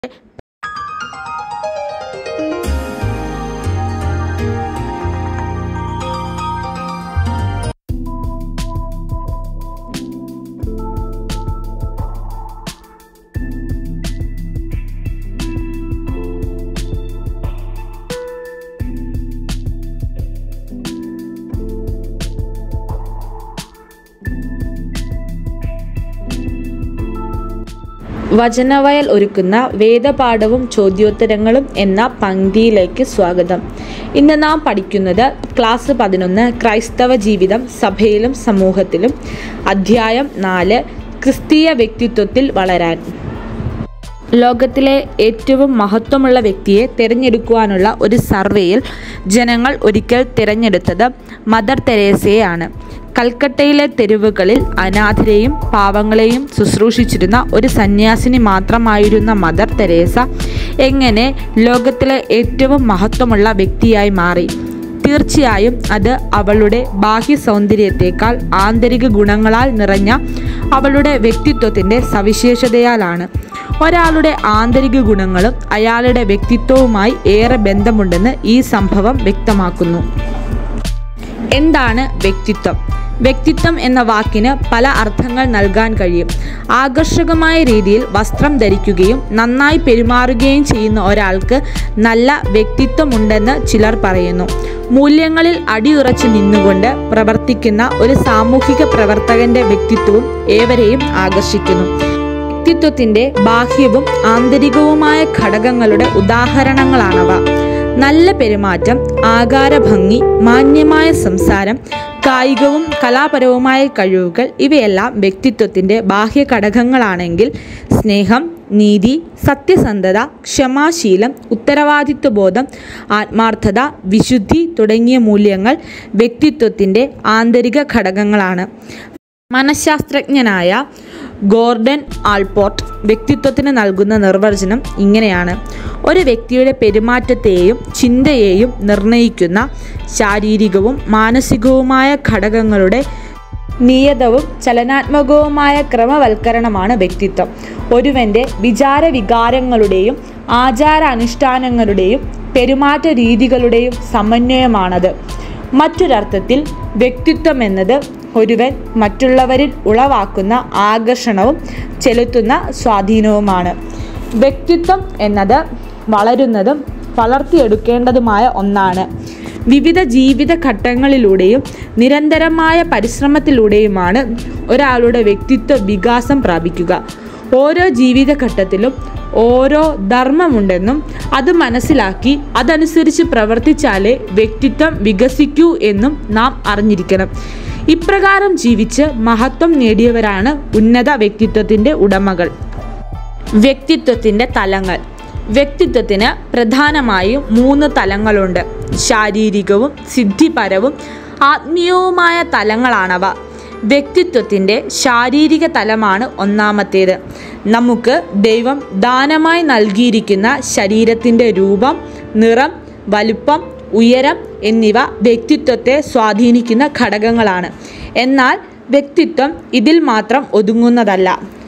വചനവയൽ ഒരുക്കുന്ന വേദപാഠവും ചോദ്യോത്തരങ്ങളും എന്ന പങ്ക്തിയിലേക്ക് സ്വാഗതം ഇന്ന് നാം പഠിക്കുന്നത് ക്ലാസ് പതിനൊന്ന് ക്രൈസ്തവ ജീവിതം സഭയിലും സമൂഹത്തിലും അധ്യായം നാല് ക്രിസ്തീയ വ്യക്തിത്വത്തിൽ വളരാൻ ലോകത്തിലെ ഏറ്റവും മഹത്വമുള്ള വ്യക്തിയെ തിരഞ്ഞെടുക്കുവാനുള്ള ഒരു സർവേയിൽ ജനങ്ങൾ ഒരിക്കൽ തിരഞ്ഞെടുത്തത് മദർ തെരേസയെയാണ് കൽക്കട്ടയിലെ തെരുവുകളിൽ അനാഥരെയും പാവങ്ങളെയും ശുശ്രൂഷിച്ചിരുന്ന ഒരു സന്യാസിനി മാത്രമായിരുന്ന മദർ തെരേസ എങ്ങനെ ലോകത്തിലെ ഏറ്റവും മഹത്വമുള്ള വ്യക്തിയായി മാറി തീർച്ചയായും അത് അവളുടെ ബാഹ്യ സൗന്ദര്യത്തെക്കാൾ ആന്തരിക ഗുണങ്ങളാൽ നിറഞ്ഞ അവളുടെ വ്യക്തിത്വത്തിൻ്റെ സവിശേഷതയാലാണ് ഒരാളുടെ ആന്തരിക ഗുണങ്ങളും അയാളുടെ വ്യക്തിത്വവുമായി ഏറെ ബന്ധമുണ്ടെന്ന് ഈ സംഭവം വ്യക്തമാക്കുന്നു എന്താണ് വ്യക്തിത്വം വ്യക്തിത്വം എന്ന വാക്കിന് പല അർത്ഥങ്ങൾ നൽകാൻ കഴിയും ആകർഷകമായ രീതിയിൽ വസ്ത്രം ധരിക്കുകയും നന്നായി പെരുമാറുകയും ചെയ്യുന്ന ഒരാൾക്ക് നല്ല വ്യക്തിത്വമുണ്ടെന്ന് ചിലർ പറയുന്നു മൂല്യങ്ങളിൽ അടിയുറച്ചു നിന്നുകൊണ്ട് പ്രവർത്തിക്കുന്ന ഒരു സാമൂഹിക പ്രവർത്തകന്റെ വ്യക്തിത്വവും ഏവരെയും ആകർഷിക്കുന്നു വ്യക്തിത്വത്തിന്റെ ബാഹ്യവും ആന്തരികവുമായ ഘടകങ്ങളുടെ ഉദാഹരണങ്ങളാണവ നല്ല പെരുമാറ്റം ആകാരഭംഗി മാന്യമായ സംസാരം കായികവും കലാപരവുമായ കഴിവുകൾ ഇവയെല്ലാം വ്യക്തിത്വത്തിൻ്റെ ബാഹ്യ ഘടകങ്ങളാണെങ്കിൽ സ്നേഹം നീതി സത്യസന്ധത ക്ഷമാശീലം ഉത്തരവാദിത്വബോധം ആത്മാർത്ഥത വിശുദ്ധി തുടങ്ങിയ മൂല്യങ്ങൾ വ്യക്തിത്വത്തിൻ്റെ ആന്തരിക ഘടകങ്ങളാണ് മനഃശാസ്ത്രജ്ഞനായ ഗോർഡൻ ആൾപോർട്ട് വ്യക്തിത്വത്തിന് നൽകുന്ന നിർവചനം ഇങ്ങനെയാണ് ഒരു വ്യക്തിയുടെ പെരുമാറ്റത്തെയും ചിന്തയെയും നിർണയിക്കുന്ന ശാരീരികവും മാനസികവുമായ ഘടകങ്ങളുടെ നിയതവും ചലനാത്മകവുമായ ക്രമവൽക്കരണമാണ് വ്യക്തിത്വം ഒരുവൻ്റെ വിചാര വികാരങ്ങളുടെയും ആചാരാനുഷ്ഠാനങ്ങളുടെയും പെരുമാറ്റ രീതികളുടെയും സമന്വയമാണത് മറ്റൊരർത്ഥത്തിൽ വ്യക്തിത്വം എന്നത് ഒരുവൻ മറ്റുള്ളവരിൽ ഉളവാക്കുന്ന ആകർഷണവും ചെലുത്തുന്ന സ്വാധീനവുമാണ് വ്യക്തിത്വം എന്നത് വളരുന്നതും വളർത്തിയെടുക്കേണ്ടതുമായ ഒന്നാണ് വിവിധ ജീവിത ഘട്ടങ്ങളിലൂടെയും നിരന്തരമായ പരിശ്രമത്തിലൂടെയുമാണ് ഒരാളുടെ വ്യക്തിത്വ വികാസം പ്രാപിക്കുക ഓരോ ജീവിതഘട്ടത്തിലും ഓരോ ധർമ്മമുണ്ടെന്നും അത് മനസ്സിലാക്കി അതനുസരിച്ച് പ്രവർത്തിച്ചാലേ വ്യക്തിത്വം വികസിക്കൂ എന്നും നാം അറിഞ്ഞിരിക്കണം ഇപ്രകാരം ജീവിച്ച് മഹത്വം നേടിയവരാണ് ഉന്നത വ്യക്തിത്വത്തിൻ്റെ ഉടമകൾ വ്യക്തിത്വത്തിൻ്റെ തലങ്ങൾ വ്യക്തിത്വത്തിന് പ്രധാനമായും മൂന്ന് തലങ്ങളുണ്ട് ശാരീരികവും സിദ്ധിപരവും ആത്മീയവുമായ തലങ്ങളാണവ വ്യക്തിത്വത്തിൻ്റെ ശാരീരിക തലമാണ് ഒന്നാമത്തേത് നമുക്ക് ദൈവം ദാനമായി നൽകിയിരിക്കുന്ന ശരീരത്തിൻ്റെ രൂപം നിറം വലുപ്പം ഉയരം എന്നിവ വ്യക്തിത്വത്തെ സ്വാധീനിക്കുന്ന ഘടകങ്ങളാണ് എന്നാൽ വ്യക്തിത്വം ഇതിൽ മാത്രം ഒതുങ്ങുന്നതല്ല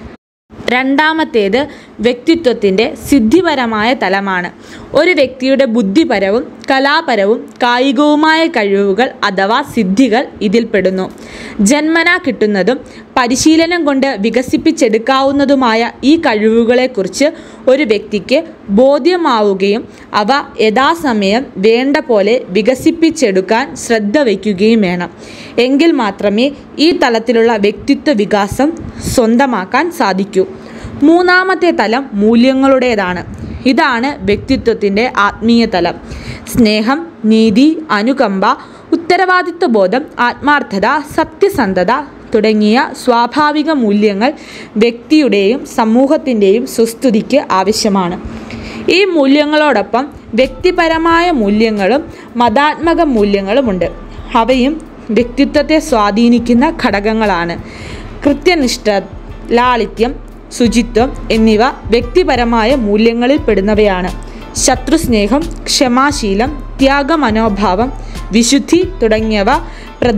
രണ്ടാമത്തേത് വ്യക്തിത്വത്തിൻ്റെ സിദ്ധിപരമായ തലമാണ് ഒരു വ്യക്തിയുടെ ബുദ്ധിപരവും കലാപരവും കായികവുമായ കഴിവുകൾ അഥവാ സിദ്ധികൾ ഇതിൽപ്പെടുന്നു ജന്മനാ കിട്ടുന്നതും പരിശീലനം കൊണ്ട് വികസിപ്പിച്ചെടുക്കാവുന്നതുമായ ഈ കഴിവുകളെക്കുറിച്ച് ഒരു വ്യക്തിക്ക് ബോധ്യമാവുകയും അവ യഥാസമയം വേണ്ട പോലെ വികസിപ്പിച്ചെടുക്കാൻ ശ്രദ്ധ വയ്ക്കുകയും വേണം എങ്കിൽ മാത്രമേ ഈ തലത്തിലുള്ള വ്യക്തിത്വ വികാസം സ്വന്തമാക്കാൻ സാധിക്കൂ മൂന്നാമത്തെ തലം മൂല്യങ്ങളുടേതാണ് ഇതാണ് വ്യക്തിത്വത്തിൻ്റെ ആത്മീയ തലം സ്നേഹം നീതി അനുകമ്പ ഉത്തരവാദിത്വബോധം ആത്മാർത്ഥത സത്യസന്ധത തുടങ്ങിയ സ്വാഭാവിക മൂല്യങ്ങൾ വ്യക്തിയുടെയും സമൂഹത്തിൻ്റെയും സുസ്ഥിതിക്ക് ആവശ്യമാണ് ഈ മൂല്യങ്ങളോടൊപ്പം വ്യക്തിപരമായ മൂല്യങ്ങളും മതാത്മക മൂല്യങ്ങളുമുണ്ട് അവയും വ്യക്തിത്വത്തെ സ്വാധീനിക്കുന്ന ഘടകങ്ങളാണ് കൃത്യനിഷ്ഠ ലാളിത്യം ശുചിത്വം എന്നിവ വ്യക്തിപരമായ മൂല്യങ്ങളിൽ പെടുന്നവയാണ് ശത്രുസ്നേഹം ക്ഷമാശീലം ത്യാഗമനോഭാവം വിശുദ്ധി തുടങ്ങിയവ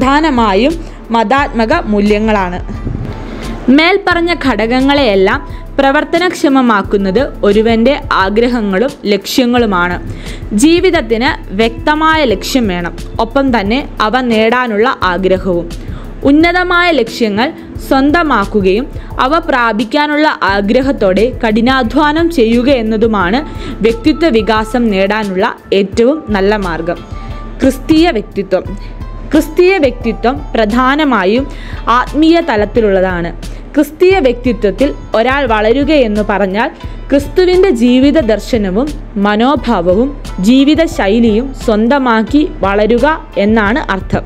പ്രധാനമായും മതാത്മക മൂല്യങ്ങളാണ് മേൽപ്പറഞ്ഞ ഘടകങ്ങളെയെല്ലാം പ്രവർത്തനക്ഷമമാക്കുന്നത് ഒരുവൻ്റെ ആഗ്രഹങ്ങളും ലക്ഷ്യങ്ങളുമാണ് ജീവിതത്തിന് വ്യക്തമായ ലക്ഷ്യം വേണം ഒപ്പം തന്നെ അവ നേടാനുള്ള ആഗ്രഹവും ഉന്നതമായ ലക്ഷ്യങ്ങൾ സ്വന്തമാക്കുകയും അവ പ്രാപിക്കാനുള്ള ആഗ്രഹത്തോടെ കഠിനാധ്വാനം ചെയ്യുക എന്നതുമാണ് വ്യക്തിത്വ വികാസം നേടാനുള്ള ഏറ്റവും നല്ല മാർഗം ക്രിസ്തീയ വ്യക്തിത്വം ക്രിസ്തീയ വ്യക്തിത്വം പ്രധാനമായും ആത്മീയ തലത്തിലുള്ളതാണ് ക്രിസ്തീയ വ്യക്തിത്വത്തിൽ ഒരാൾ വളരുകയെന്ന് പറഞ്ഞാൽ ക്രിസ്തുവിൻ്റെ ജീവിത ദർശനവും മനോഭാവവും ജീവിത ശൈലിയും സ്വന്തമാക്കി വളരുക എന്നാണ് അർത്ഥം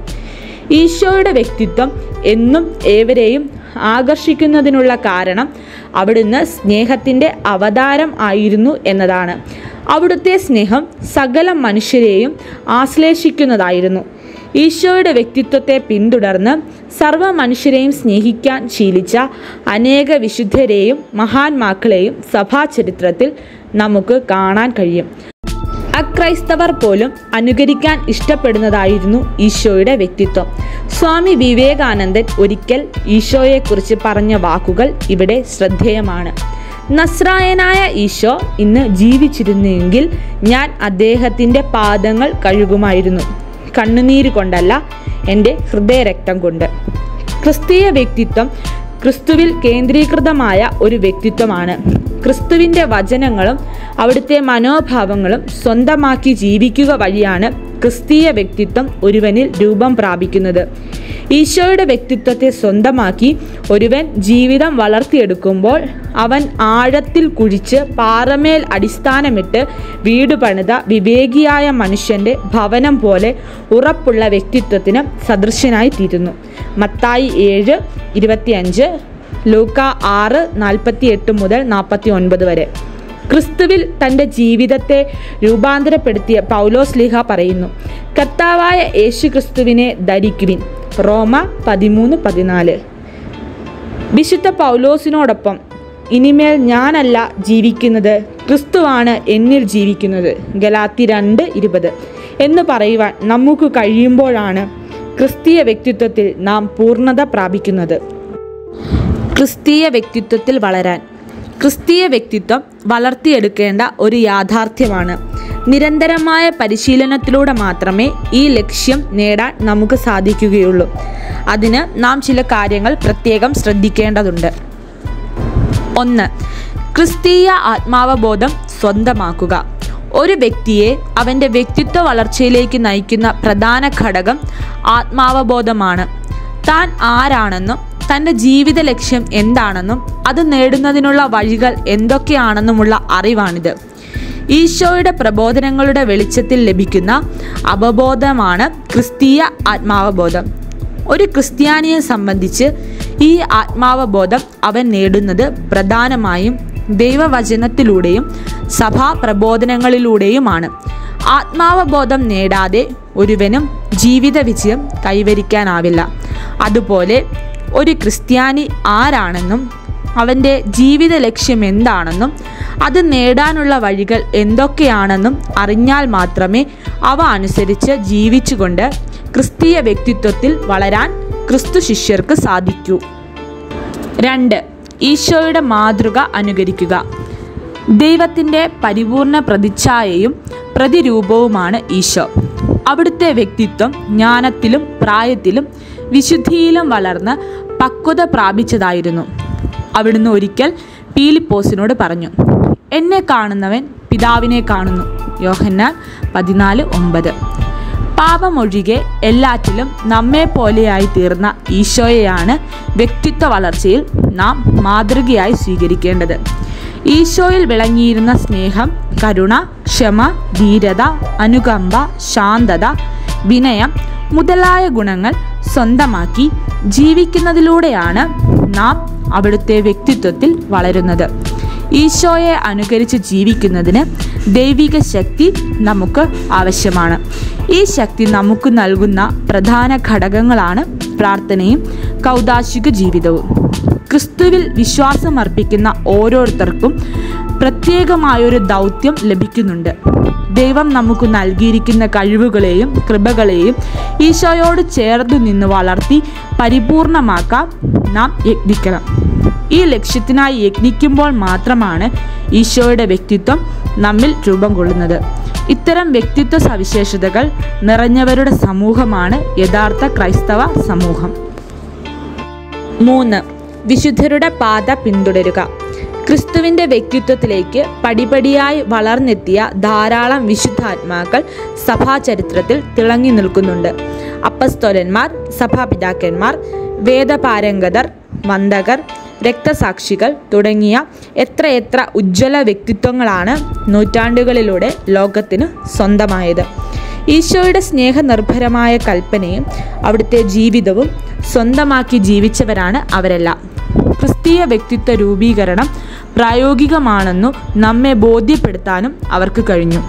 ഈശോയുടെ വ്യക്തിത്വം എന്നും ഏവരെയും ആകർഷിക്കുന്നതിനുള്ള കാരണം അവിടുന്ന് സ്നേഹത്തിൻ്റെ അവതാരം ആയിരുന്നു എന്നതാണ് അവിടുത്തെ സ്നേഹം സകല മനുഷ്യരെയും ആശ്ലേഷിക്കുന്നതായിരുന്നു ഈശോയുടെ വ്യക്തിത്വത്തെ പിന്തുടർന്ന് സർവ്വ മനുഷ്യരെയും സ്നേഹിക്കാൻ ശീലിച്ച അനേക വിശുദ്ധരെയും മഹാന്മാക്കളെയും സഭാചരിത്രത്തിൽ നമുക്ക് കാണാൻ കഴിയും അക്രൈസ്തവർ പോലും അനുകരിക്കാൻ ഇഷ്ടപ്പെടുന്നതായിരുന്നു ഈശോയുടെ വ്യക്തിത്വം സ്വാമി വിവേകാനന്ദൻ ഒരിക്കൽ ഈശോയെക്കുറിച്ച് പറഞ്ഞ വാക്കുകൾ ഇവിടെ ശ്രദ്ധേയമാണ് നസ്രായനായ ഈശോ ഇന്ന് ജീവിച്ചിരുന്നെങ്കിൽ ഞാൻ അദ്ദേഹത്തിൻ്റെ പാദങ്ങൾ കഴുകുമായിരുന്നു കണ്ണുനീര് കൊണ്ടല്ല എൻ്റെ ഹൃദയരക്തം കൊണ്ട് ക്രിസ്തീയ വ്യക്തിത്വം ക്രിസ്തുവിൽ കേന്ദ്രീകൃതമായ ഒരു വ്യക്തിത്വമാണ് ക്രിസ്തുവിൻ്റെ വചനങ്ങളും അവിടുത്തെ മനോഭാവങ്ങളും സ്വന്തമാക്കി ജീവിക്കുക വഴിയാണ് ക്രിസ്തീയ വ്യക്തിത്വം ഒരുവനിൽ രൂപം പ്രാപിക്കുന്നത് ഈശോയുടെ വ്യക്തിത്വത്തെ സ്വന്തമാക്കി ഒരുവൻ ജീവിതം വളർത്തിയെടുക്കുമ്പോൾ അവൻ ആഴത്തിൽ കുഴിച്ച് പാറമേൽ അടിസ്ഥാനമിട്ട് വീട് പണിത വിവേകിയായ മനുഷ്യൻ്റെ ഭവനം പോലെ ഉറപ്പുള്ള വ്യക്തിത്വത്തിന് സദൃശ്യനായി തീരുന്നു മത്തായി ഏഴ് ഇരുപത്തിയഞ്ച് ലൂക്ക ആറ് നാൽപ്പത്തി എട്ട് മുതൽ നാൽപ്പത്തി ഒൻപത് വരെ ക്രിസ്തുവിൽ തൻ്റെ ജീവിതത്തെ രൂപാന്തരപ്പെടുത്തിയ പൗലോസ് ലീഹ പറയുന്നു കർത്താവായ യേശു ക്രിസ്തുവിനെ ധരിക്കുവിൻ റോമ പതിമൂന്ന് പതിനാല് വിശുദ്ധ പൗലോസിനോടൊപ്പം ഇനിമേൽ ഞാനല്ല ജീവിക്കുന്നത് ക്രിസ്തുവാണ് എന്നിൽ ജീവിക്കുന്നത് ഗലാത്തി രണ്ട് ഇരുപത് എന്ന് പറയുവാൻ നമുക്ക് കഴിയുമ്പോഴാണ് ക്രിസ്തീയ വ്യക്തിത്വത്തിൽ നാം പൂർണ്ണത പ്രാപിക്കുന്നത് ക്രിസ്തീയ വ്യക്തിത്വത്തിൽ വളരാൻ ക്രിസ്തീയ വ്യക്തിത്വം വളർത്തിയെടുക്കേണ്ട ഒരു യാഥാർത്ഥ്യമാണ് നിരന്തരമായ പരിശീലനത്തിലൂടെ മാത്രമേ ഈ ലക്ഷ്യം നേടാൻ നമുക്ക് സാധിക്കുകയുള്ളൂ അതിന് നാം ചില കാര്യങ്ങൾ പ്രത്യേകം ശ്രദ്ധിക്കേണ്ടതുണ്ട് ഒന്ന് ക്രിസ്തീയ ആത്മാവബോധം സ്വന്തമാക്കുക ഒരു വ്യക്തിയെ അവൻ്റെ വ്യക്തിത്വ വളർച്ചയിലേക്ക് നയിക്കുന്ന പ്രധാന ഘടകം ആത്മാവബോധമാണ് താൻ ആരാണെന്നും തൻ്റെ ജീവിത ലക്ഷ്യം എന്താണെന്നും അത് നേടുന്നതിനുള്ള വഴികൾ എന്തൊക്കെയാണെന്നുമുള്ള അറിവാണിത് ഈശോയുടെ പ്രബോധനങ്ങളുടെ വെളിച്ചത്തിൽ ലഭിക്കുന്ന അവബോധമാണ് ക്രിസ്തീയ ആത്മാവബോധം ഒരു ക്രിസ്ത്യാനിയെ സംബന്ധിച്ച് ഈ ആത്മാവബോധം അവൻ നേടുന്നത് പ്രധാനമായും ദൈവവചനത്തിലൂടെയും സഭാ പ്രബോധനങ്ങളിലൂടെയുമാണ് ആത്മാവബോധം നേടാതെ ഒരുവനും ജീവിത വിജയം കൈവരിക്കാനാവില്ല അതുപോലെ ഒരു ക്രിസ്ത്യാനി ആരാണെന്നും അവൻ്റെ ജീവിത ലക്ഷ്യം എന്താണെന്നും അത് നേടാനുള്ള വഴികൾ എന്തൊക്കെയാണെന്നും അറിഞ്ഞാൽ മാത്രമേ അവ അനുസരിച്ച് ജീവിച്ചുകൊണ്ട് ക്രിസ്തീയ വ്യക്തിത്വത്തിൽ വളരാൻ ക്രിസ്തു ശിഷ്യർക്ക് സാധിക്കൂ രണ്ട് ഈശോയുടെ മാതൃക അനുകരിക്കുക ദൈവത്തിൻ്റെ പരിപൂർണ പ്രതിച്ഛായയും പ്രതിരൂപവുമാണ് ഈശോ അവിടുത്തെ വ്യക്തിത്വം ജ്ഞാനത്തിലും പ്രായത്തിലും വിശുദ്ധിയിലും വളർന്ന് പക്വത പ്രാപിച്ചതായിരുന്നു അവിടുന്ന് ഒരിക്കൽ പീലിപ്പോസിനോട് പറഞ്ഞു എന്നെ കാണുന്നവൻ പിതാവിനെ കാണുന്നു യോഹന്നാൻ പതിനാല് ഒമ്പത് പാപമൊഴികെ എല്ലാറ്റിലും നമ്മെ പോലെയായി തീർന്ന ഈശോയെയാണ് വ്യക്തിത്വ വളർച്ചയിൽ നാം മാതൃകയായി സ്വീകരിക്കേണ്ടത് ഈശോയിൽ വിളങ്ങിയിരുന്ന സ്നേഹം കരുണ ക്ഷമ ധീരത അനുകമ്പ ശാന്തത വിനയം മുതലായ ഗുണങ്ങൾ സ്വന്തമാക്കി ജീവിക്കുന്നതിലൂടെയാണ് നാം അവിടുത്തെ വ്യക്തിത്വത്തിൽ വളരുന്നത് ഈശോയെ അനുകരിച്ച് ജീവിക്കുന്നതിന് ദൈവിക ശക്തി നമുക്ക് ആവശ്യമാണ് ഈ ശക്തി നമുക്ക് നൽകുന്ന പ്രധാന ഘടകങ്ങളാണ് പ്രാർത്ഥനയും കൗതാശിക ജീവിതവും ക്രിസ്തുവിൽ വിശ്വാസമർപ്പിക്കുന്ന ഓരോരുത്തർക്കും പ്രത്യേകമായൊരു ദൗത്യം ലഭിക്കുന്നുണ്ട് ദൈവം നമുക്ക് നൽകിയിരിക്കുന്ന കഴിവുകളെയും കൃപകളെയും ഈശോയോട് ചേർന്നു നിന്ന് വളർത്തി പരിപൂർണമാക്കാൻ നാം യത്നിക്കണം ഈ ലക്ഷ്യത്തിനായി യത്നിക്കുമ്പോൾ മാത്രമാണ് ഈശോയുടെ വ്യക്തിത്വം നമ്മിൽ രൂപം കൊള്ളുന്നത് ഇത്തരം വ്യക്തിത്വ സവിശേഷതകൾ നിറഞ്ഞവരുടെ സമൂഹമാണ് യഥാർത്ഥ ക്രൈസ്തവ സമൂഹം മൂന്ന് വിശുദ്ധരുടെ പാത പിന്തുടരുക ക്രിസ്തുവിൻ്റെ വ്യക്തിത്വത്തിലേക്ക് പടിപടിയായി വളർന്നെത്തിയ ധാരാളം വിശുദ്ധാത്മാക്കൾ സഭാചരിത്രത്തിൽ തിളങ്ങി നിൽക്കുന്നുണ്ട് അപ്പസ്തോലന്മാർ സഭാപിതാക്കന്മാർ വേദപാരംഗതർ വന്ദകർ രക്തസാക്ഷികൾ തുടങ്ങിയ എത്രയെത്ര ഉജ്ജ്വല വ്യക്തിത്വങ്ങളാണ് നൂറ്റാണ്ടുകളിലൂടെ ലോകത്തിന് സ്വന്തമായത് ഈശോയുടെ സ്നേഹനിർഭരമായ കൽപ്പനയും അവിടുത്തെ ജീവിതവും സ്വന്തമാക്കി ജീവിച്ചവരാണ് അവരെല്ലാം ക്രിസ്തീയ വ്യക്തിത്വ രൂപീകരണം പ്രായോഗികമാണെന്നു നമ്മെ ബോധ്യപ്പെടുത്താനും അവർക്ക് കഴിഞ്ഞു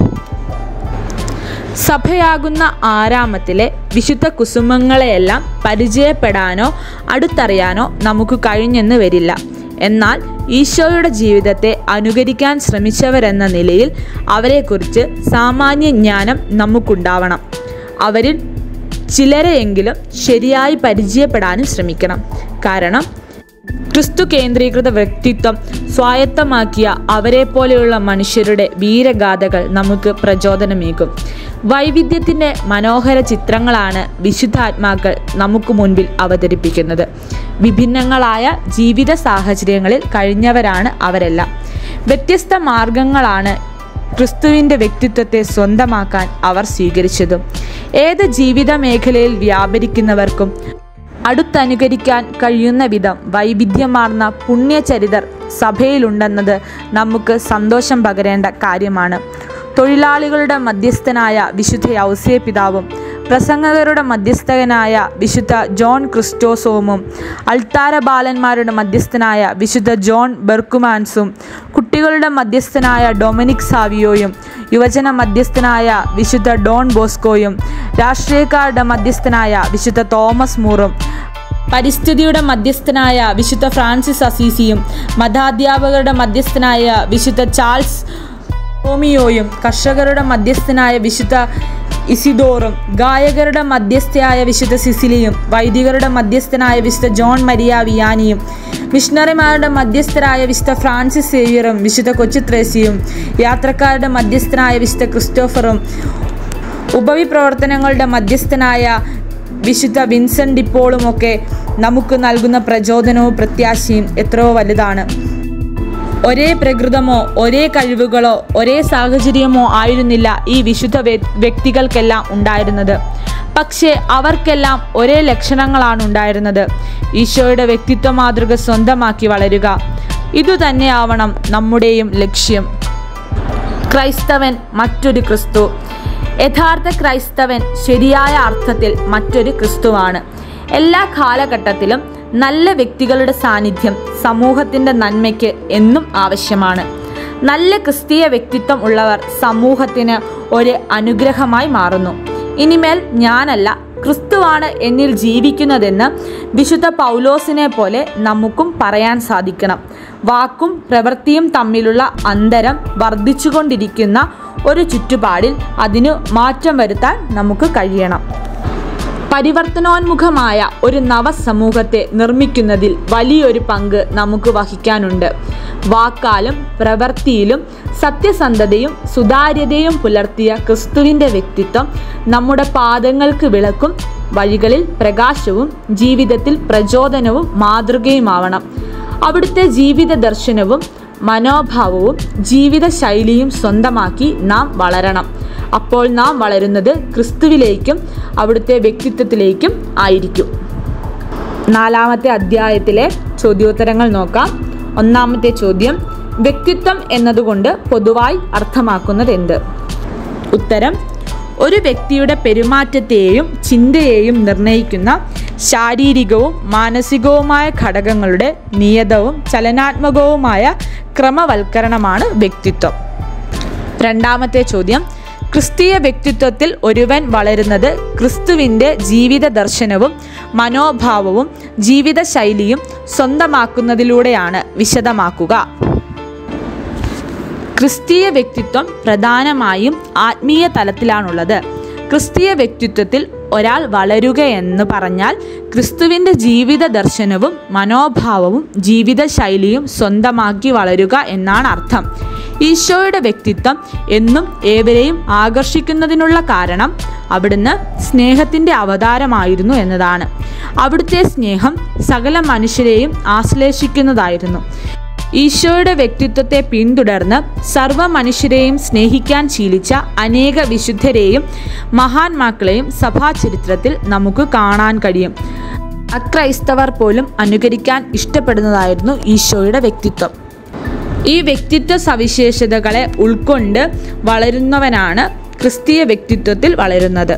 സഭയാകുന്ന ആരാമത്തിലെ വിശുദ്ധ കുസുമങ്ങളെയെല്ലാം പരിചയപ്പെടാനോ അടുത്തറിയാനോ നമുക്ക് കഴിഞ്ഞെന്ന് വരില്ല എന്നാൽ ഈശോയുടെ ജീവിതത്തെ അനുകരിക്കാൻ ശ്രമിച്ചവരെന്ന നിലയിൽ അവരെക്കുറിച്ച് സാമാന്യ ജ്ഞാനം നമുക്കുണ്ടാവണം അവരിൽ ചിലരെയെങ്കിലും ശരിയായി പരിചയപ്പെടാനും ശ്രമിക്കണം കാരണം ക്രിസ്തു കേന്ദ്രീകൃത വ്യക്തിത്വം സ്വായത്തമാക്കിയ അവരെ പോലെയുള്ള മനുഷ്യരുടെ വീരഗാഥകൾ നമുക്ക് പ്രചോദനമേകും വൈവിധ്യത്തിൻ്റെ മനോഹര ചിത്രങ്ങളാണ് വിശുദ്ധാത്മാക്കൾ നമുക്ക് മുൻപിൽ അവതരിപ്പിക്കുന്നത് വിഭിന്നങ്ങളായ ജീവിത സാഹചര്യങ്ങളിൽ കഴിഞ്ഞവരാണ് അവരെല്ലാം വ്യത്യസ്ത മാർഗങ്ങളാണ് ക്രിസ്തുവിൻ്റെ വ്യക്തിത്വത്തെ സ്വന്തമാക്കാൻ അവർ സ്വീകരിച്ചതും ഏത് ജീവിത മേഖലയിൽ വ്യാപരിക്കുന്നവർക്കും അടുത്തനുകരിക്കാൻ കഴിയുന്ന വിധം വൈവിധ്യമാർന്ന പുണ്യചരിതർ സഭയിലുണ്ടെന്നത് നമുക്ക് സന്തോഷം പകരേണ്ട കാര്യമാണ് തൊഴിലാളികളുടെ മധ്യസ്ഥനായ വിശുദ്ധ യൗസേ പിതാവും പ്രസംഗകരുടെ മധ്യസ്ഥനായ വിശുദ്ധ ജോൺ ക്രിസ്റ്റോസോമും അൾത്താര ബാലന്മാരുടെ മധ്യസ്ഥനായ വിശുദ്ധ ജോൺ ബെർക്കുമാൻസും കുട്ടികളുടെ മധ്യസ്ഥനായ ഡൊമിനിക് സാവിയോയും യുവജന മധ്യസ്ഥനായ വിശുദ്ധ ഡോൺ ബോസ്കോയും രാഷ്ട്രീയക്കാരുടെ മധ്യസ്ഥനായ വിശുദ്ധ തോമസ് മൂറും പരിസ്ഥിതിയുടെ മധ്യസ്ഥനായ വിശുദ്ധ ഫ്രാൻസിസ് അസീസിയും മതാധ്യാപകരുടെ മധ്യസ്ഥനായ വിശുദ്ധ ചാൾസ് ഹോമിയോയും കർഷകരുടെ മധ്യസ്ഥനായ വിശുദ്ധ ഇസിഡോറും ഗായകരുടെ മധ്യസ്ഥയായ വിശുദ്ധ സിസിലിയും വൈദികരുടെ മധ്യസ്ഥനായ വിശുദ്ധ ജോൺ മരിയ വിയാനിയും മിഷണറിമാരുടെ മധ്യസ്ഥരായ വിശുദ്ധ ഫ്രാൻസിസ് സേവിയറും വിശുദ്ധ കൊച്ചുത്രേസിയും യാത്രക്കാരുടെ മധ്യസ്ഥനായ വിശുദ്ധ ക്രിസ്റ്റോഫറും ഉപവിപ്രവർത്തനങ്ങളുടെ മധ്യസ്ഥനായ വിശുദ്ധ വിൻസെൻ്റ് ഡിപ്പോളുമൊക്കെ നമുക്ക് നൽകുന്ന പ്രചോദനവും പ്രത്യാശയും എത്രയോ വലുതാണ് ഒരേ പ്രകൃതമോ ഒരേ കഴിവുകളോ ഒരേ സാഹചര്യമോ ആയിരുന്നില്ല ഈ വിശുദ്ധ വ്യ- വ്യക്തികൾക്കെല്ലാം ഉണ്ടായിരുന്നത് പക്ഷേ അവർക്കെല്ലാം ഒരേ ലക്ഷണങ്ങളാണ് ഉണ്ടായിരുന്നത് ഈശോയുടെ വ്യക്തിത്വ മാതൃക സ്വന്തമാക്കി വളരുക ഇതുതന്നെയാവണം നമ്മുടെയും ലക്ഷ്യം ക്രൈസ്തവൻ മറ്റൊരു ക്രിസ്തു യഥാർത്ഥ ക്രൈസ്തവൻ ശരിയായ അർത്ഥത്തിൽ മറ്റൊരു ക്രിസ്തുവാണ് എല്ലാ കാലഘട്ടത്തിലും നല്ല വ്യക്തികളുടെ സാന്നിധ്യം സമൂഹത്തിൻ്റെ നന്മയ്ക്ക് എന്നും ആവശ്യമാണ് നല്ല ക്രിസ്തീയ വ്യക്തിത്വം ഉള്ളവർ സമൂഹത്തിന് ഒരു അനുഗ്രഹമായി മാറുന്നു ഇനിമേൽ ഞാനല്ല ക്രിസ്തുവാണ് എന്നിൽ ജീവിക്കുന്നതെന്ന് വിശുദ്ധ പൗലോസിനെ പോലെ നമുക്കും പറയാൻ സാധിക്കണം വാക്കും പ്രവൃത്തിയും തമ്മിലുള്ള അന്തരം വർദ്ധിച്ചുകൊണ്ടിരിക്കുന്ന ഒരു ചുറ്റുപാടിൽ അതിന് മാറ്റം വരുത്താൻ നമുക്ക് കഴിയണം പരിവർത്തനോന്മുഖമായ ഒരു നവസമൂഹത്തെ നിർമ്മിക്കുന്നതിൽ വലിയൊരു പങ്ക് നമുക്ക് വഹിക്കാനുണ്ട് വാക്കാലും പ്രവൃത്തിയിലും സത്യസന്ധതയും സുതാര്യതയും പുലർത്തിയ ക്രിസ്തുവിൻ്റെ വ്യക്തിത്വം നമ്മുടെ പാദങ്ങൾക്ക് വിളക്കും വഴികളിൽ പ്രകാശവും ജീവിതത്തിൽ പ്രചോദനവും മാതൃകയുമാവണം അവിടുത്തെ ജീവിത ദർശനവും മനോഭാവവും ജീവിത ശൈലിയും സ്വന്തമാക്കി നാം വളരണം അപ്പോൾ നാം വളരുന്നത് ക്രിസ്തുവിലേക്കും അവിടുത്തെ വ്യക്തിത്വത്തിലേക്കും ആയിരിക്കും നാലാമത്തെ അധ്യായത്തിലെ ചോദ്യോത്തരങ്ങൾ നോക്കാം ഒന്നാമത്തെ ചോദ്യം വ്യക്തിത്വം എന്നതുകൊണ്ട് പൊതുവായി അർത്ഥമാക്കുന്നത് എന്ത് ഉത്തരം ഒരു വ്യക്തിയുടെ പെരുമാറ്റത്തെയും ചിന്തയെയും നിർണ്ണയിക്കുന്ന ശാരീരികവും മാനസികവുമായ ഘടകങ്ങളുടെ നിയതവും ചലനാത്മകവുമായ ക്രമവൽക്കരണമാണ് വ്യക്തിത്വം രണ്ടാമത്തെ ചോദ്യം ക്രിസ്തീയ വ്യക്തിത്വത്തിൽ ഒരുവൻ വളരുന്നത് ക്രിസ്തുവിൻ്റെ ജീവിത ദർശനവും മനോഭാവവും ജീവിതശൈലിയും സ്വന്തമാക്കുന്നതിലൂടെയാണ് വിശദമാക്കുക ക്രിസ്തീയ വ്യക്തിത്വം പ്രധാനമായും ആത്മീയ തലത്തിലാണുള്ളത് ക്രിസ്തീയ വ്യക്തിത്വത്തിൽ ഒരാൾ വളരുകയെന്ന് പറഞ്ഞാൽ ക്രിസ്തുവിൻ്റെ ജീവിത ദർശനവും മനോഭാവവും ജീവിത ശൈലിയും സ്വന്തമാക്കി വളരുക എന്നാണ് അർത്ഥം ഈശോയുടെ വ്യക്തിത്വം എന്നും ഏവരെയും ആകർഷിക്കുന്നതിനുള്ള കാരണം അവിടുന്ന് സ്നേഹത്തിൻ്റെ അവതാരമായിരുന്നു എന്നതാണ് അവിടുത്തെ സ്നേഹം സകല മനുഷ്യരെയും ആശ്ലേഷിക്കുന്നതായിരുന്നു ഈശോയുടെ വ്യക്തിത്വത്തെ പിന്തുടർന്ന് സർവ്വ മനുഷ്യരെയും സ്നേഹിക്കാൻ ശീലിച്ച അനേക വിശുദ്ധരെയും മഹാന്മാക്കളെയും സഭാചരിത്രത്തിൽ നമുക്ക് കാണാൻ കഴിയും അക്രൈസ്തവർ പോലും അനുകരിക്കാൻ ഇഷ്ടപ്പെടുന്നതായിരുന്നു ഈശോയുടെ വ്യക്തിത്വം ഈ വ്യക്തിത്വ സവിശേഷതകളെ ഉൾക്കൊണ്ട് വളരുന്നവനാണ് ക്രിസ്തീയ വ്യക്തിത്വത്തിൽ വളരുന്നത്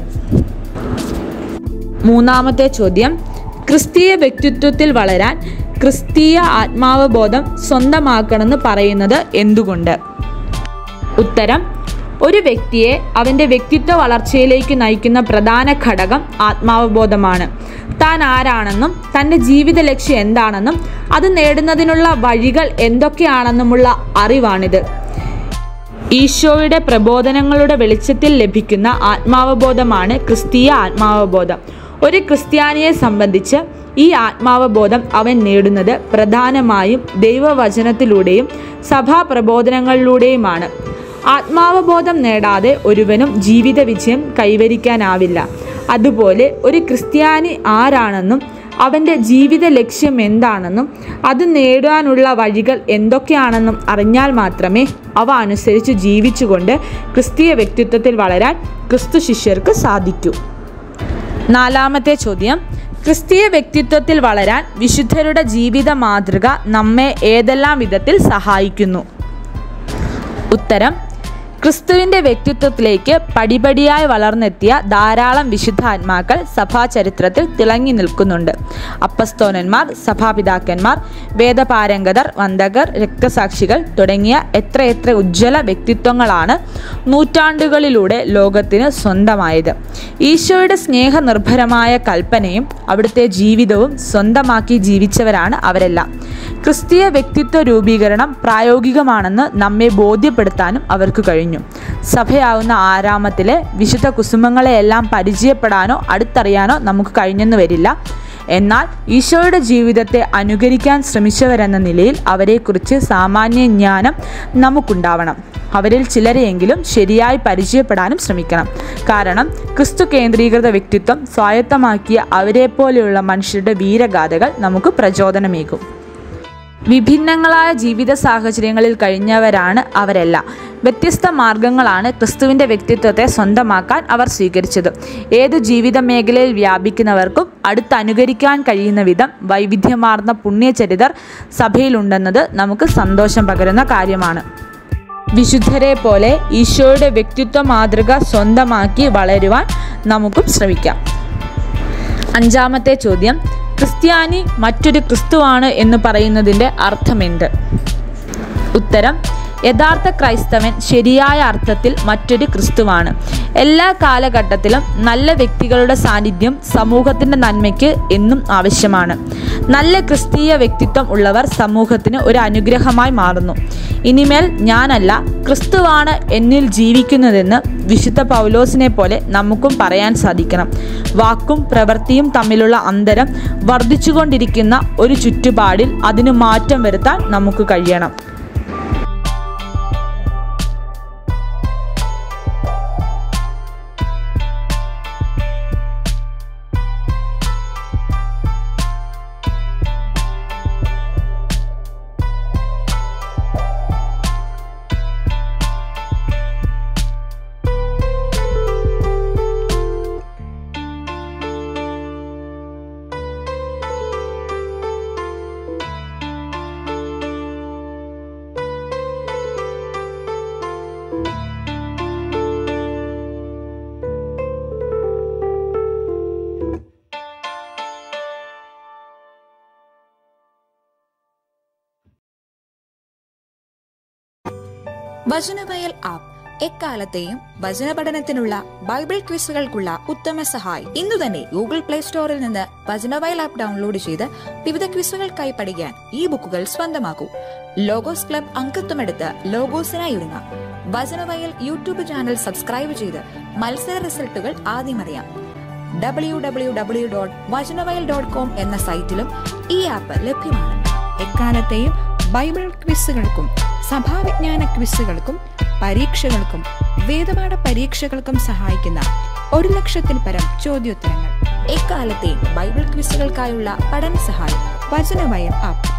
മൂന്നാമത്തെ ചോദ്യം ക്രിസ്തീയ വ്യക്തിത്വത്തിൽ വളരാൻ ക്രിസ്തീയ ആത്മാവബോധം സ്വന്തമാക്കണമെന്ന് പറയുന്നത് എന്തുകൊണ്ട് ഉത്തരം ഒരു വ്യക്തിയെ അവൻ്റെ വ്യക്തിത്വ വളർച്ചയിലേക്ക് നയിക്കുന്ന പ്രധാന ഘടകം ആത്മാവബോധമാണ് താൻ ആരാണെന്നും തൻ്റെ ജീവിത ലക്ഷ്യം എന്താണെന്നും അത് നേടുന്നതിനുള്ള വഴികൾ എന്തൊക്കെയാണെന്നുമുള്ള അറിവാണിത് ഈശോയുടെ പ്രബോധനങ്ങളുടെ വെളിച്ചത്തിൽ ലഭിക്കുന്ന ആത്മാവബോധമാണ് ക്രിസ്തീയ ആത്മാവബോധം ഒരു ക്രിസ്ത്യാനിയെ സംബന്ധിച്ച് ഈ ആത്മാവബോധം അവൻ നേടുന്നത് പ്രധാനമായും ദൈവവചനത്തിലൂടെയും സഭാ പ്രബോധനങ്ങളിലൂടെയുമാണ് ആത്മാവബോധം നേടാതെ ഒരുവനും ജീവിത വിജയം കൈവരിക്കാനാവില്ല അതുപോലെ ഒരു ക്രിസ്ത്യാനി ആരാണെന്നും അവൻ്റെ ജീവിത ലക്ഷ്യം എന്താണെന്നും അത് നേടാനുള്ള വഴികൾ എന്തൊക്കെയാണെന്നും അറിഞ്ഞാൽ മാത്രമേ അവ അനുസരിച്ച് ജീവിച്ചുകൊണ്ട് ക്രിസ്തീയ വ്യക്തിത്വത്തിൽ വളരാൻ ക്രിസ്തു ശിഷ്യർക്ക് സാധിക്കൂ നാലാമത്തെ ചോദ്യം ക്രിസ്തീയ വ്യക്തിത്വത്തിൽ വളരാൻ വിശുദ്ധരുടെ ജീവിത മാതൃക നമ്മെ ഏതെല്ലാം വിധത്തിൽ സഹായിക്കുന്നു ഉത്തരം ക്രിസ്തുവിൻ്റെ വ്യക്തിത്വത്തിലേക്ക് പടിപടിയായി വളർന്നെത്തിയ ധാരാളം വിശുദ്ധാത്മാക്കൾ സഭാചരിത്രത്തിൽ തിളങ്ങി നിൽക്കുന്നുണ്ട് അപ്പസ്തോലന്മാർ സഭാപിതാക്കന്മാർ വേദപാരംഗതർ വന്ദകർ രക്തസാക്ഷികൾ തുടങ്ങിയ എത്രയെത്ര ഉജ്ജ്വല വ്യക്തിത്വങ്ങളാണ് നൂറ്റാണ്ടുകളിലൂടെ ലോകത്തിന് സ്വന്തമായത് ഈശോയുടെ സ്നേഹനിർഭരമായ കൽപ്പനയും അവിടുത്തെ ജീവിതവും സ്വന്തമാക്കി ജീവിച്ചവരാണ് അവരെല്ലാം ക്രിസ്തീയ വ്യക്തിത്വ രൂപീകരണം പ്രായോഗികമാണെന്ന് നമ്മെ ബോധ്യപ്പെടുത്താനും അവർക്ക് കഴിഞ്ഞു സഭയാവുന്ന ആരാമത്തിലെ വിശുദ്ധ കുസുമങ്ങളെയെല്ലാം പരിചയപ്പെടാനോ അടുത്തറിയാനോ നമുക്ക് കഴിഞ്ഞെന്ന് വരില്ല എന്നാൽ ഈശോയുടെ ജീവിതത്തെ അനുകരിക്കാൻ ശ്രമിച്ചവരെന്ന നിലയിൽ അവരെക്കുറിച്ച് സാമാന്യ ജ്ഞാനം നമുക്കുണ്ടാവണം അവരിൽ ചിലരെയെങ്കിലും ശരിയായി പരിചയപ്പെടാനും ശ്രമിക്കണം കാരണം ക്രിസ്തു കേന്ദ്രീകൃത വ്യക്തിത്വം സ്വായത്തമാക്കിയ അവരെപ്പോലെയുള്ള മനുഷ്യരുടെ വീരഗാഥകൾ നമുക്ക് പ്രചോദനമേകും വിഭിന്നങ്ങളായ ജീവിത സാഹചര്യങ്ങളിൽ കഴിഞ്ഞവരാണ് അവരെല്ലാം വ്യത്യസ്ത മാർഗങ്ങളാണ് ക്രിസ്തുവിൻ്റെ വ്യക്തിത്വത്തെ സ്വന്തമാക്കാൻ അവർ സ്വീകരിച്ചത് ഏതു ജീവിത മേഖലയിൽ വ്യാപിക്കുന്നവർക്കും അടുത്ത് അനുകരിക്കാൻ കഴിയുന്ന വിധം വൈവിധ്യമാർന്ന പുണ്യചരിതർ സഭയിലുണ്ടെന്നത് നമുക്ക് സന്തോഷം പകരുന്ന കാര്യമാണ് വിശുദ്ധരെ പോലെ ഈശോയുടെ വ്യക്തിത്വ മാതൃക സ്വന്തമാക്കി വളരുവാൻ നമുക്കും ശ്രമിക്കാം അഞ്ചാമത്തെ ചോദ്യം ക്രിസ്ത്യാനി മറ്റൊരു ക്രിസ്തുവാണ് എന്ന് പറയുന്നതിൻ്റെ അർത്ഥമെന്ത് ഉത്തരം യഥാർത്ഥ ക്രൈസ്തവൻ ശരിയായ അർത്ഥത്തിൽ മറ്റൊരു ക്രിസ്തുവാണ് എല്ലാ കാലഘട്ടത്തിലും നല്ല വ്യക്തികളുടെ സാന്നിധ്യം സമൂഹത്തിൻ്റെ നന്മയ്ക്ക് എന്നും ആവശ്യമാണ് നല്ല ക്രിസ്തീയ വ്യക്തിത്വം ഉള്ളവർ സമൂഹത്തിന് ഒരു അനുഗ്രഹമായി മാറുന്നു ഇനിമേൽ ഞാനല്ല ക്രിസ്തുവാണ് എന്നിൽ ജീവിക്കുന്നതെന്ന് വിശുദ്ധ പൗലോസിനെ പോലെ നമുക്കും പറയാൻ സാധിക്കണം വാക്കും പ്രവൃത്തിയും തമ്മിലുള്ള അന്തരം വർദ്ധിച്ചുകൊണ്ടിരിക്കുന്ന ഒരു ചുറ്റുപാടിൽ അതിന് മാറ്റം വരുത്താൻ നമുക്ക് കഴിയണം വചനവയൽ ആപ്പ് എക്കാലത്തെയും വചന പഠനത്തിനുള്ള ബൈബിൾ ക്വിസുകൾക്കുള്ള ഉത്തമ സഹായി ഇന്നു തന്നെ ഗൂഗിൾ പ്ലേ സ്റ്റോറിൽ നിന്ന് വചനവയൽ ആപ്പ് ഡൗൺലോഡ് ചെയ്ത് വിവിധ ക്വിസുകൾക്കായി പഠിക്കാൻ ഈ ബുക്കുകൾ സ്വന്തമാക്കൂ ലോഗോസ് ക്ലബ് അംഗത്വമെടുത്ത് ലോഗോസിനായി ഒരുങ്ങാം വചനവയൽ യൂട്യൂബ് ചാനൽ സബ്സ്ക്രൈബ് ചെയ്ത് മത്സര റിസൾട്ടുകൾ ആദ്യം അറിയാം W W W dot Vachanavayal dot com എന്ന സൈറ്റിലും ഈ ആപ്പ് ലഭ്യമാണ് എക്കാലത്തെയും ബൈബിൾ ക്വിസുകൾക്കും സഭാവിജ്ഞാന ക്വിസുകൾക്കും പരീക്ഷകൾക്കും വേദപാഠ പരീക്ഷകൾക്കും സഹായിക്കുന്ന ഒരു ലക്ഷത്തിൽ പരം ചോദ്യോത്തരങ്ങൾ എക്കാലത്തെയും ബൈബിൾ ക്വിസുകൾക്കായുള്ള പഠന സഹായം വചനവയൽ ആപ്പ്